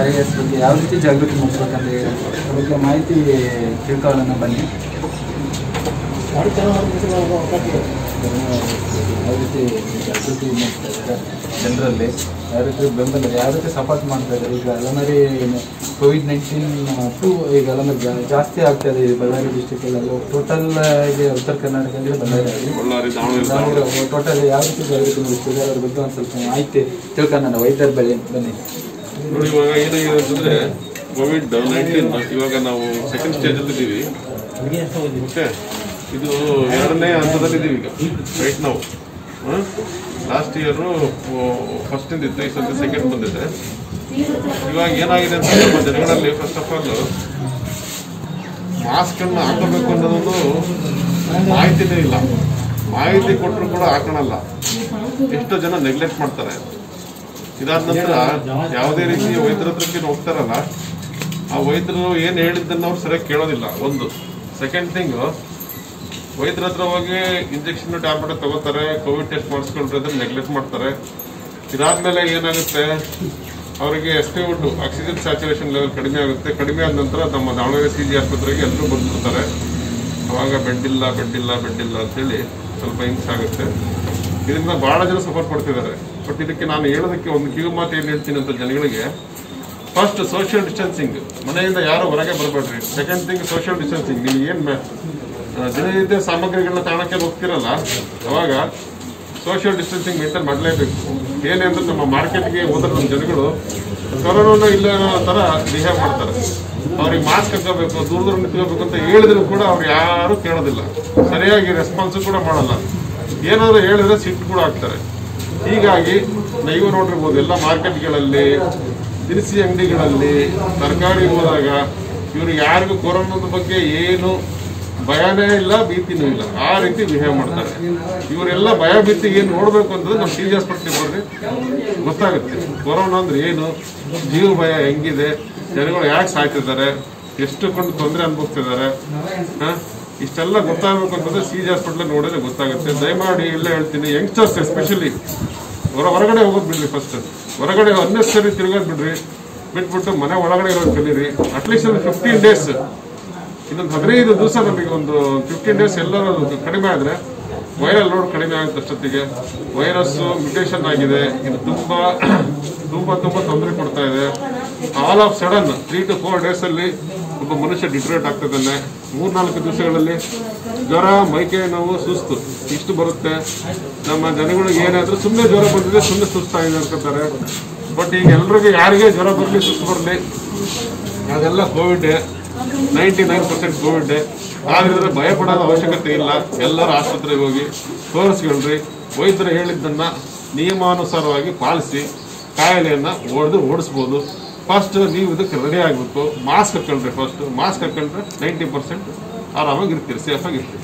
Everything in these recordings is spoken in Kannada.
ವೈರಸ್ ಬಗ್ಗೆ ಯಾವ ರೀತಿ ಜಾಗೃತಿ ಮೂಡಿಸ್ಬೇಕಂತ ಹೇಳಿ ಅದ್ರ ಬಗ್ಗೆ ಮಾಹಿತಿ ತಿಳ್ಕೊಳ್ಳೋಣ ಬನ್ನಿ ಯಾವ ರೀತಿ ಜಾಗೃತಿ ಮೂಡಿಸ್ತಾ ಇದ್ದಾರೆ ಜನರಲ್ಲಿ ಯಾವ ರೀತಿ ಬೆಂಬಲ ಯಾವ ರೀತಿ ಸಪೋರ್ಟ್ ಮಾಡ್ತಾ ಇದ್ದಾರೆ ಈಗ ಅಲಮರಿ ಕೋವಿಡ್ ನೈನ್ಟೀನ್ ಟು ಈಗ ಅಲಮರಿ ಜಾ- ಜಾಸ್ತಿ ಆಗ್ತಾ ಇದೆ ಈ ಬಳ್ಳಾರಿ ಡಿಸ್ಟಿಕಲ್ಲಿ ಟೋಟಲ್ ಆಗಿ ಉತ್ತರ ಕರ್ನಾಟಕದಲ್ಲಿ ಬಳ್ಳಾರಿ ಆಗಿ ಬಳ್ಳಾರಿ ದಾವಣಗೆರೆ ಟೋಟಲ್ ಯಾವ ರೀತಿ ಜಾಗೃತಿ ಮೂಡಿಸ್ತಿದ್ದಾರೆ ಅದ್ರ ಬಗ್ಗೆ ಒಂದು ಸ್ವಲ್ಪ ಮಾಹಿತಿ ತಿಳ್ಕೊಳ್ಳೋಣ ವೈದ್ಯರ ಬಳಿ ಬನ್ನಿ ನೋಡಿ ಇವಾಗ ಏನಾಗಿದೆ ಅಂತಂದ್ರೆ ಕೋವಿಡ್ ನೈನ್ಟೀನ್ ಇವಾಗ ನಾವು ಸೆಕೆಂಡ್ ಸ್ಟೇಜ್ ಅಲ್ಲಿ ಇದ್ದೀವಿ ಓಕೆ ಇದು ಎರಡನೇ ಹಂತದಲ್ಲಿ ಇದೀವಿ ಈಗ ರೈಟ್ ನಾವು ಲಾಸ್ಟ್ ಇಯರ್ ಫಸ್ಟ್ ಇತ್ತು ಈ ಸಲ ಸೆಕೆಂಡ್ ಬಂದಿದೆ ಇವಾಗ ಏನಾಗಿದೆ ಅಂತ ನಮ್ಮ ಜನಗಳಲ್ಲಿ ಫಸ್ಟ್ ಆಫ್ ಆಲ್ ಮಾಸ್ಕ್ ಅನ್ನು ಹಾಕೋಬೇಕು ಅನ್ನೋದೊಂದು ಮಾಹಿತಿನೇ ಇಲ್ಲ ಮಾಹಿತಿ ಕೊಟ್ಟರು ಕೂಡ ಹಾಕೊಳಲ್ಲ ಎಷ್ಟೋ ಜನ ನೆಗ್ಲೆಕ್ಟ್ ಮಾಡ್ತಾರೆ ಇದಾದ ನಂತರ ಯಾವುದೇ ರೀತಿ ವೈದ್ಯರ ಹತ್ರಕ್ಕೆ ಹೋಗ್ತಾರಲ್ಲ ಆ ವೈದ್ಯರು ಏನ್ ಹೇಳಿದ್ದನ್ನ ಅವ್ರು ಸರಿಯಾಗಿ ಕೇಳೋದಿಲ್ಲ ಒಂದು ಸೆಕೆಂಡ್ ಥಿಂಗ್ ವೈದ್ಯರ ಹತ್ರ ಹೋಗಿ ಇಂಜೆಕ್ಷನ್ ಟ್ಯಾಬ್ಲೆಟ್ ತಗೋತಾರೆ ಕೋವಿಡ್ ಟೆಸ್ಟ್ ಮಾಡಿಸ್ಕೊಂಡ್ರೆ ಅದನ್ನ ನೆಗ್ಲೆಕ್ಟ್ ಮಾಡ್ತಾರೆ ಇದಾದ್ಮೇಲೆ ಏನಾಗುತ್ತೆ ಅವರಿಗೆ ಎಷ್ಟೇ ಉಂಟು ಆಕ್ಸಿಜನ್ ಸ್ಯಾಚುರೇಷನ್ ಲೆವೆಲ್ ಕಡಿಮೆ ಆಗುತ್ತೆ ಕಡಿಮೆ ಆದ ನಂತರ ನಮ್ಮ ದಾವಣಗೆರೆ ಸಿ ಜಿ ಆಸ್ಪತ್ರೆಗೆ ಎಲ್ಲರೂ ಬಂದ್ಬಿಡ್ತಾರೆ ಅವಾಗ ಬೆಡ್ ಇಲ್ಲ ಬೆಡ್ ಇಲ್ಲ ಬೆಡ್ ಇಲ್ಲ ಅಂತೇಳಿ ಸ್ವಲ್ಪ ಹಿಂಸೆ ಆಗುತ್ತೆ ಇದರಿಂದ ಬಹಳ ಜನ ಸಪೋರ್ಟ್ ಮಾಡ್ತಿದ್ದಾರೆ ಬಟ್ ಇದಕ್ಕೆ ನಾನು ಹೇಳೋದಕ್ಕೆ ಒಂದು ಕಿವಿ ಮಾತು ಏನ್ ಹೇಳ್ತೀನಿ ಅಂತ ಜನಗಳಿಗೆ ಫಸ್ಟ್ ಸೋಷಿಯಲ್ ಡಿಸ್ಟೆನ್ಸಿಂಗ್ ಮನೆಯಿಂದ ಯಾರು ಹೊರಗೆ ಬರಬೇಡ್ರಿ ಸೆಕೆಂಡ್ ಥಿಂಗ್ ಸೋಷಿಯಲ್ ಡಿಸ್ಟೆನ್ಸಿಂಗ್ ನೀವು ಏನ್ ಮೇ- ಆ, ದಿನನಿತ್ಯ ಸಾಮಗ್ರಿಗಳನ್ನ ತಗೊಳಕ್ಕೆ ಹೋಗ್ತಿರಲ್ಲ ಅವಾಗ ಸೋಷಿಯಲ್ ಡಿಸ್ಟೆನ್ಸಿಂಗ್ ಮೇಂಟೈನ್ ಮಾಡಲೇಬೇಕು ಏನೇ ಅಂದ್ರೆ ನಮ್ಮ ಮಾರ್ಕೆಟ್ಗೆ ಹೋದ್ರೆ ನಮ್ಮ ಜನಗಳು ಕೊರೋನಾ ಇಲ್ಲ ಅನ್ನೋ ತರ ಬಿಹೇವ್ ಮಾಡ್ತಾರೆ ಅವ್ರಿಗೆ ಮಾಸ್ಕ್ ಹಾಕೋಬೇಕು ದೂರ ದೂರ ನಿಂತ್ಕೋಬೇಕು ಅಂತ ಹೇಳಿದ್ರು ಕೂಡ ಅವ್ರು ಯಾರು ಕೇಳೋದಿಲ್ಲ ಸರಿಯಾಗಿ ರೆಸ್ಪಾನ್ಸ್ ಕೂಡ ಮಾಡಲ್ಲ ಏನಾದ್ರು ಹೇಳಿದ್ರೆ ಸಿಟ್ಟು ಕೂಡ ಆಗ್ತಾರೆ ಹೀಗಾಗಿ ನೀವು ನೋಡಿರ್ಬೋದು ಎಲ್ಲ ಮಾರ್ಕೆಟ್ಗಳಲ್ಲಿ ದಿನಸಿ ಅಂಗಡಿಗಳಲ್ಲಿ ತರಕಾರಿ ಹೋದಾಗ ಇವ್ರು ಯಾರಿಗೂ ಕೊರೋನಾದ ಬಗ್ಗೆ ಏನು ಭಯನೇ ಇಲ್ಲ ಭೀತಿನೂ ಇಲ್ಲ ಆ ರೀತಿ ಬಿಹೇವ್ ಮಾಡ್ತಾರೆ ಇವರೆಲ್ಲ ಭಯ ಭೀತಿ ಏನ್ ನೋಡ್ಬೇಕು ಅಂತಂದ್ರೆ ನಮ್ಮ ಟಿ ಜಿ ಹಾಸ್ಪಿಟ್ಲಿಗೆ ಬರ್ರಿ ಗೊತ್ತಾಗುತ್ತೆ ಕೊರೋನಾ ಅಂದ್ರೆ ಏನು ಜೀವ ಭಯ ಹೆಂಗಿದೆ ಜನಗಳು ಯಾಕೆ ಸಾಯ್ತಿದ್ದಾರೆ ಎಷ್ಟು ಕೊಂಡು ತೊಂದರೆ ಅನುಭವಿಸ್ತಿದ್ದಾರೆ ಹ? ಇಷ್ಟೆಲ್ಲ ಗೊತ್ತಾಗಬೇಕು ಅಂತಂದ್ರೆ ಸಿ ಜಿ ಹಾಸ್ಪಿಟ್ಲ್ ನೋಡಿದ್ರೆ ಗೊತ್ತಾಗುತ್ತೆ ದಯಮಾಡಿ ಇಲ್ಲ ಹೇಳ್ತೀನಿ ಯಂಗ್ಸ್ಟರ್ಸ್ ಎಸ್ಪೆಷಲಿ ಹೊರ ಹೊರಗಡೆ ಹೋಗೋದು ಬಿಡ್ರಿ ಫಸ್ಟ್ ಹೊರಗಡೆ ಅನ್ನೆಸರಿ ತಿರುಗೋದು ಬಿಡ್ರಿ ಬಿಟ್ಬಿಟ್ಟು ಮನೆ ಒಳಗಡೆ ಇರೋದು ಕಲೀರಿ ಅಟ್ಲೀಸ್ಟ್ ಒಂದು ಫಿಫ್ಟೀನ್ ಡೇಸ್ ಇನ್ನೊಂದು ಹದಿನೈದು ದಿವಸ ನಮಗೆ ಒಂದು ಫಿಫ್ಟೀನ್ ಡೇಸ್ ಎಲ್ಲರೂ ಕಡಿಮೆ ಆದ್ರೆ ವೈರಲ್ ಲೋಡ್ ಕಡಿಮೆ ಆಗುತ್ತೆ ಅಷ್ಟೊತ್ತಿಗೆ ವೈರಸ್ ಮ್ಯುಟೇಷನ್ ಆಗಿದೆ ಇದು ತುಂಬಾ ತುಂಬಾ ತುಂಬಾ ತೊಂದರೆ ಕೊಡ್ತಾ ಇದೆ all of sudden three to four days ಅಲ್ಲಿ ಒಬ್ಬ ಮನುಷ್ಯ ಡಿಟ್ರೇಟ್ ಆಗ್ತದಾನೆ ಮೂರ್ನಾಲ್ಕು ದಿವಸಗಳಲ್ಲಿ ಜ್ವರ ಮೈಕೈ ನೋವು ಸುಸ್ತು ಇಷ್ಟು ಬರುತ್ತೆ ನಮ್ಮ ಜನಗಳಿಗೆ ಏನಾದ್ರೂ ಸುಮ್ಮನೆ ಜ್ವರ ಬಂದಿದೆ ಸುಮ್ಮನೆ ಸುಸ್ತಾಗಿದೆ ಅನ್ಕೋತಾರೆ ಬಟ್ ಈಗ ಎಲ್ರಿಗೂ ಯಾರಿಗೆ ಜ್ವರ ಬರಲಿ ಸುಸ್ತು ಬರಲಿ ಅದೆಲ್ಲ Covid ninety nine percent Covid ಆದ್ರೆ ಭಯ ಪಡೋದ ಅವಶ್ಯಕತೆ ಇಲ್ಲ ಎಲ್ಲರೂ ಆಸ್ಪತ್ರೆಗೆ ಹೋಗಿ ತೋರಿಸ್ಕೊಳ್ರಿ ವೈದ್ಯರು ಹೇಳಿದ್ದನ್ನ ನಿಯಮಾನುಸಾರವಾಗಿ ಪಾಲಿಸಿ ಕಾಯಿಲೆಯನ್ನ ಓಡಿದು ಓಡಿಸ್ಬೋದು ಫಸ್ಟ್ ನೀವು ಇದಕ್ಕೆ ರೆಡಿ ಆಗಬೇಕು ಮಾಸ್ಕ್ ಹಾಕೊಳ್ರಿ ಫಸ್ಟ್ ಮಾಸ್ಕ್ ಹಾಕೊಂಡ್ರೆ ನೈಂಟಿ ಪರ್ಸೆಂಟ್ ಆರಾಮಾಗಿ ಇರ್ತೀರಿ ಸೇಫ್ ಆಗಿ ಇರ್ತೀರಿ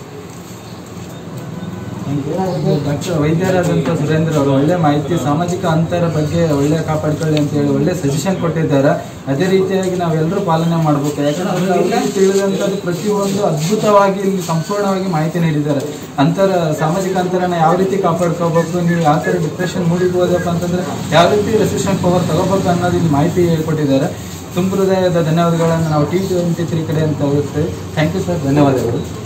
ಡಾಕ್ಟರ್ ವೈದ್ಯರಾದಂಥ ಸುರೇಂದ್ರ ಅವರು ಒಳ್ಳೆ ಮಾಹಿತಿ ಸಾಮಾಜಿಕ ಅಂತರ ಬಗ್ಗೆ ಒಳ್ಳೆ ಕಾಪಾಡ್ಕೊಳ್ಳಿ ಅಂತ ಹೇಳಿ ಒಳ್ಳೆ ಸಜೆಷನ್ ಕೊಟ್ಟಿದ್ದಾರೆ ಅದೇ ರೀತಿಯಾಗಿ ನಾವೆಲ್ಲರೂ ಪಾಲನೆ ಮಾಡಬೇಕು ಯಾಕಂದ್ರೆ ಅವ್ರಿಗೆ ತಿಳಿದಂಥದ್ದು ಪ್ರತಿಯೊಂದು ಅದ್ಭುತವಾಗಿ ಇಲ್ಲಿ ಸಂಪೂರ್ಣವಾಗಿ ಮಾಹಿತಿ ನೀಡಿದ್ದಾರೆ ಅಂತರ ಸಾಮಾಜಿಕ ಅಂತರನ ಯಾವ ರೀತಿ ಕಾಪಾಡ್ಕೋಬೇಕು ನೀವು ಯಾವ ಥರ ಡಿಪ್ರೆಷನ್ ಮೂಡಿಬೋದಪ್ಪ ಅಂತಂದ್ರೆ ಯಾವ ರೀತಿ ರೆಸಿಸ್ಟೆಂಟ್ ಪವರ್ ತಗೋಬೇಕು ಅನ್ನೋದು ಇಲ್ಲಿ ಮಾಹಿತಿ ಹೇಳ್ಕೊಟ್ಟಿದ್ದಾರೆ ತುಂಬ ಹೃದಯದ ಧನ್ಯವಾದಗಳನ್ನು ನಾವು ಟಿ ಟ್ವೆಂಟಿ ತ್ರೀ ಕಡೆ ಅಂತ ಹೋಗುತ್ತೆ ಥ್ಯಾಂಕ್ ಯು ಸರ್ ಧನ್ಯವಾದಗಳು